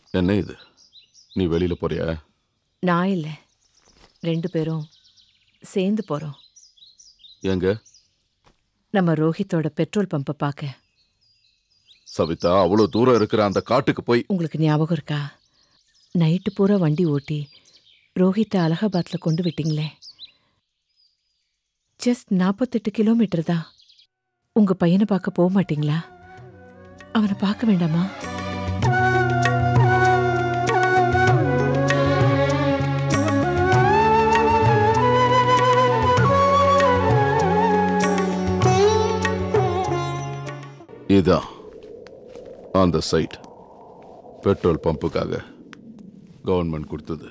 என்ன இது நீ வெளியில போறியா நான் இல்லை ரெண்டு பேரும் சேர்ந்து போகிறோம் எங்க நம்ம ரோஹித்தோட பெட்ரோல் பம்பை பார்க்க சவிதா அவ்வளவு தூரம் இருக்கிற அந்த காட்டுக்கு போய் உங்களுக்கு ஞாபகம் இருக்கா நைட்டு பூரா வண்டி ஓட்டி ரோஹித்தை அலகாபாத்தில் கொண்டு விட்டீங்களே ஜஸ்ட் நாற்பத்தெட்டு கிலோமீட்டர் தான் உங்க பையனை பார்க்க போக மாட்டீங்களா அவனை பார்க்க வேண்டாமா இதான் அந்த சைட் பெட்ரோல் பம்புக்காக கவர்மெண்ட் கொடுத்தது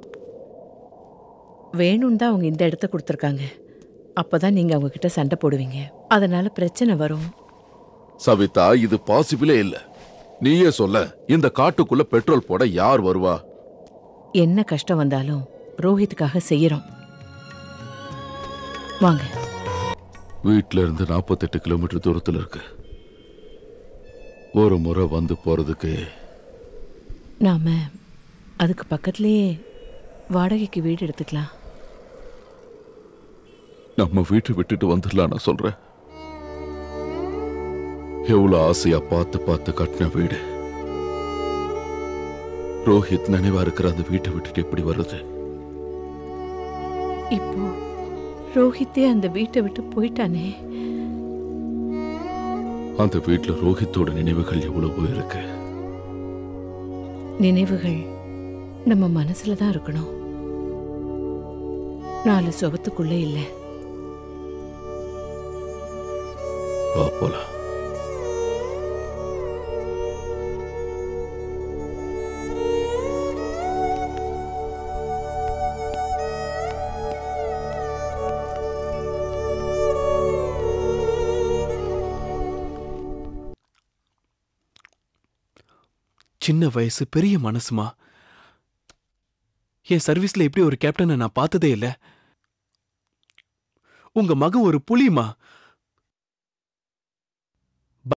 வேணும்னு தான் அவங்க இந்த இடத்த கொடுத்துருக்காங்க அப்பதான் நீங்க அவங்க கிட்ட சண்டை போடுவீங்க அதனால பிரச்சனை வரும் சவிதா இது பாசிபிளே இல்ல நீயே சொல்ல இந்த காட்டுக்குள்ள பெட்ரோல் போட யார் வருவா என்ன கஷ்டம் வந்தாலும் ரோஹித்துக்காக செய்யறோம் வாங்க வீட்ல இருந்து நாற்பத்தெட்டு கிலோமீட்டர் தூரத்துல இருக்கு ஒரு முறை வந்து போறதுக்கு நாம அதுக்கு பக்கத்துலயே வாடகைக்கு வீடு எடுத்துக்கலாம் நம்ம வீட்டை விட்டுட்டு வந்துடலாம் நான் சொல்றேன் எவ்வளவு ஆசையா பார்த்து பார்த்து கட்டின வீடு ரோஹித் நினைவா இருக்கிற அந்த வீட்டை விட்டுட்டு எப்படி வருது இப்போ ரோஹித்தே அந்த வீட்டை விட்டு போயிட்டானே அந்த வீட்டுல ரோஹித்தோட நினைவுகள் எவ்வளவோ இருக்கு நினைவுகள் நம்ம மனசுல தான் இருக்கணும் நாலு சுவத்துக்குள்ள இல்ல வா போலாம் சின்ன வயசு பெரிய மனசுமா என் சர்வீஸ்ல இப்படி ஒரு கேப்டனை நான் பார்த்ததே இல்ல உங்க மகன் ஒரு புலிமா